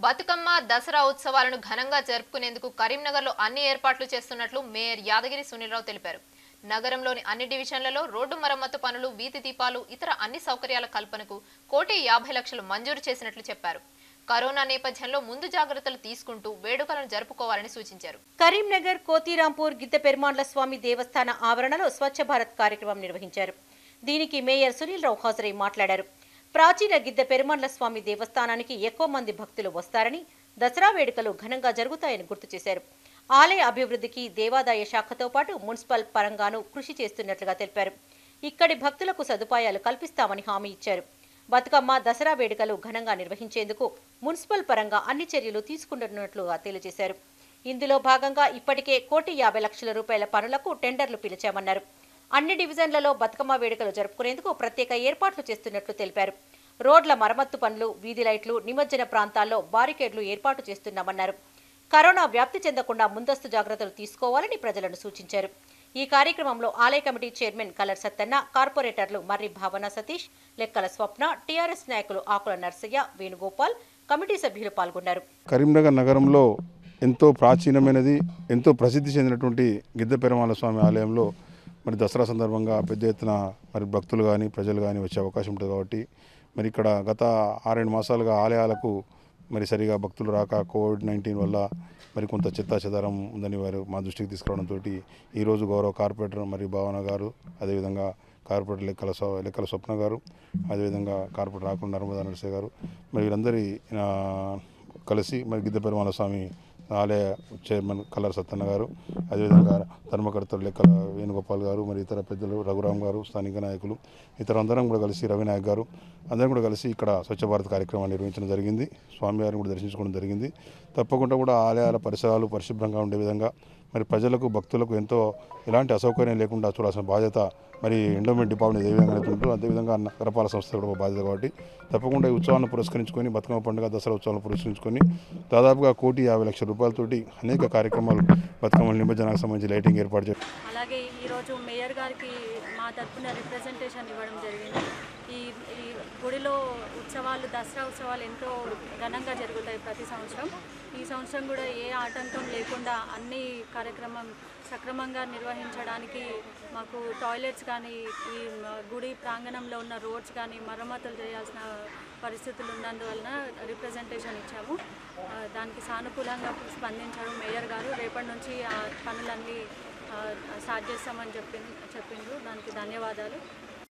బతుకమ్మ దసరా ఉత్సవాలను ఘనంగా జరుపుకునేందుకు కరీంనగర్లో అన్ని ఏర్పాట్లు చేస్తున్నట్లు మేయర్ యాదగిరి సునీల్రావు తెలిపారు నగరంలోని అన్ని డివిజన్లలో రోడ్డు మరమ్మతు పనులు వీధి దీపాలు ఇతర అన్ని సౌకర్యాల కల్పనకు కోటి యాభై లక్షలు మంజూరు చేసినట్లు చెప్పారు కరోనా నేపథ్యంలో ముందు జాగ్రత్తలు తీసుకుంటూ వేడుకలను జరుపుకోవాలని సూచించారు కరీంనగర్ కోతిరాంపూర్ గిద్ద పెరుమాండ్ల స్వామి దేవస్థాన ఆవరణలో స్వచ్ఛ భారత్ కార్యక్రమం నిర్వహించారు దీనికి మేయర్ సునీల్ రావు హాజరై మాట్లాడారు ప్రాచీన గిద్ద పెరుమాండ్ల స్వామి దేవస్థానానికి ఎక్కువ మంది భక్తులు వస్తారని దసరా వేడుకలు ఘనంగా జరుగుతాయని గుర్తు చేశారు ఆలయ అభివృద్ధికి దేవాదాయ శాఖతో పాటు మున్సిపల్ పరంగానూ కృషి చేస్తున్నట్లుగా తెలిపారు ఇక్కడి భక్తులకు సదుపాయాలు కల్పిస్తామని హామీ ఇచ్చారు బతుకమ్మ దసరా వేడుకలు ఘనంగా నిర్వహించేందుకు మున్సిపల్ పరంగా అన్ని చర్యలు తీసుకుంటున్నట్లుగా తెలియజేశారు ఇందులో భాగంగా ఇప్పటికే కోటి యాభై లక్షల రూపాయల పనులకు టెండర్లు పిలిచామన్నారు అన్ని డివిజన్లలో బతుకమ్మ వేడుకలు జరుపుకునేందుకు ప్రత్యేక ఏర్పాట్లు చేస్తున్నట్లు తెలిపారు రోడ్ల మరమ్మత్తు పనులు వీధి లైట్లు నిమజ్జన ప్రాంతాల్లో బారికేడ్లు ఏర్పాటు చేస్తున్నామన్నారు కరోనా వ్యాప్తి చెందకుండా ముందస్తు జాగ్రత్తలు తీసుకోవాలని ప్రజలను సూచించారు ఈ కార్యక్రమంలో ఆలయ కమిటీ చైర్మన్ కలర్ సత్తన్న కార్పొరేటర్లు మర్రి భావన సతీష్ లెక్కల స్వప్న టీఆర్ఎస్ నాయకులు ఆకుల నర్సయ్య వేణుగోపాల్ కమిటీ సభ్యులు పాల్గొన్నారు కరీంనగర్ నగరంలో ఎంతో ప్రాచీనమైనది ఎంతో ప్రసిద్ధి చెందినటువంటి గిద్ద పెరుమాల స్వామి ఆలయంలో మరి దసరా సందర్భంగా పెద్ద ఎత్తున మరి భక్తులు కానీ ప్రజలు కానీ వచ్చే అవకాశం ఉంటుంది కాబట్టి మరి ఇక్కడ గత ఆరేడు మాసాలుగా ఆలయాలకు మరి సరిగా భక్తులు రాక కోవిడ్ నైన్టీన్ వల్ల మరి కొంత చెత్త చెదారం ఉందని వారు మా దృష్టికి తీసుకురావడంతో ఈరోజు గౌరవ కార్పొరేటర్ మరి భావన గారు అదేవిధంగా కార్పొరేటర్ లెక్కల స్వ- లెక్కల స్వప్న గారు అదేవిధంగా కార్పొరేటర్ రాకుండా నర్మదా నరసే గారు మరి వీరందరి ఆ, కలిసి మరి గిద్ద పెరుమాల స్వామి ఆలయ చైర్మన్ కల్లర్ సత్తన్న గారు అదేవిధంగా ధర్మకర్తలు లెక్కల వేణుగోపాల్ గారు మరి ఇతర పెద్దలు రఘురామ్ గారు స్థానిక నాయకులు ఇతర అందరం కూడా కలిసి రవినాయక్ గారు అందరం కూడా కలిసి ఇక్కడ స్వచ్ఛ భారత్ కార్యక్రమాన్ని నిర్వహించడం జరిగింది స్వామివారిని కూడా దర్శించుకోవడం జరిగింది తప్పకుండా కూడా ఆలయాల పరిసరాలు పరిశుభ్రంగా ఉండే విధంగా మరి ప్రజలకు భక్తులకు ఎంతో ఎలాంటి అసౌకర్యం లేకుండా చూడాల్సిన బాధ్యత మరి ఎండోమెంట్ డిపార్ట్మెంట్ ఏ విధంగా అయితే ఉంటుందో అదేవిధంగా నగరపాలక సంస్థ కూడా ఒక బాధ్యత కాబట్టి తప్పకుండా ఈ ఉత్సవాలను పురస్కరించుకొని బతుకమ్మ పండుగ దసరా ఉత్సవాలను పురస్కరించుకొని దాదాపుగా కోటి యాభై లక్షల రూపాయలతోటి అనేక కార్యక్రమాలు బతుకమ్మ నిమజ్జనానికి సంబంధించి లైటింగ్ ఏర్పాటు చేయాలి అలాగే ఈరోజు మేయర్ గారికి మా తరఫున రిప్రజెంటేషన్ ఇవ్వడం జరిగింది ఈ ఈ గుడిలో ఉత్సవాలు దసరా ఉత్సవాలు ఎంతో ఘనంగా జరుగుతాయి ప్రతి సంవత్సరం ఈ సంవత్సరం కూడా ఏ ఆటంకం లేకుండా అన్ని కార్యక్రమం సక్రమంగా నిర్వహించడానికి మాకు టాయిలెట్స్ కానీ ఈ మ- గుడి ప్రాంగణంలో ఉన్న రోడ్స్ కానీ మరమ్మతులు చేయాల్సిన పరిస్థితులు ఉన్నందువలన రిప్రజెంటేషన్ ఇచ్చాము ఆ, దానికి సానుకూలంగా స్పందించారు మేయర్ గారు రేపటి నుంచి ఆ పనులన్నీ ఆ, స్టార్ట్ చేస్తామని చెప్పి చెప్పిండ్రు దానికి ధన్యవాదాలు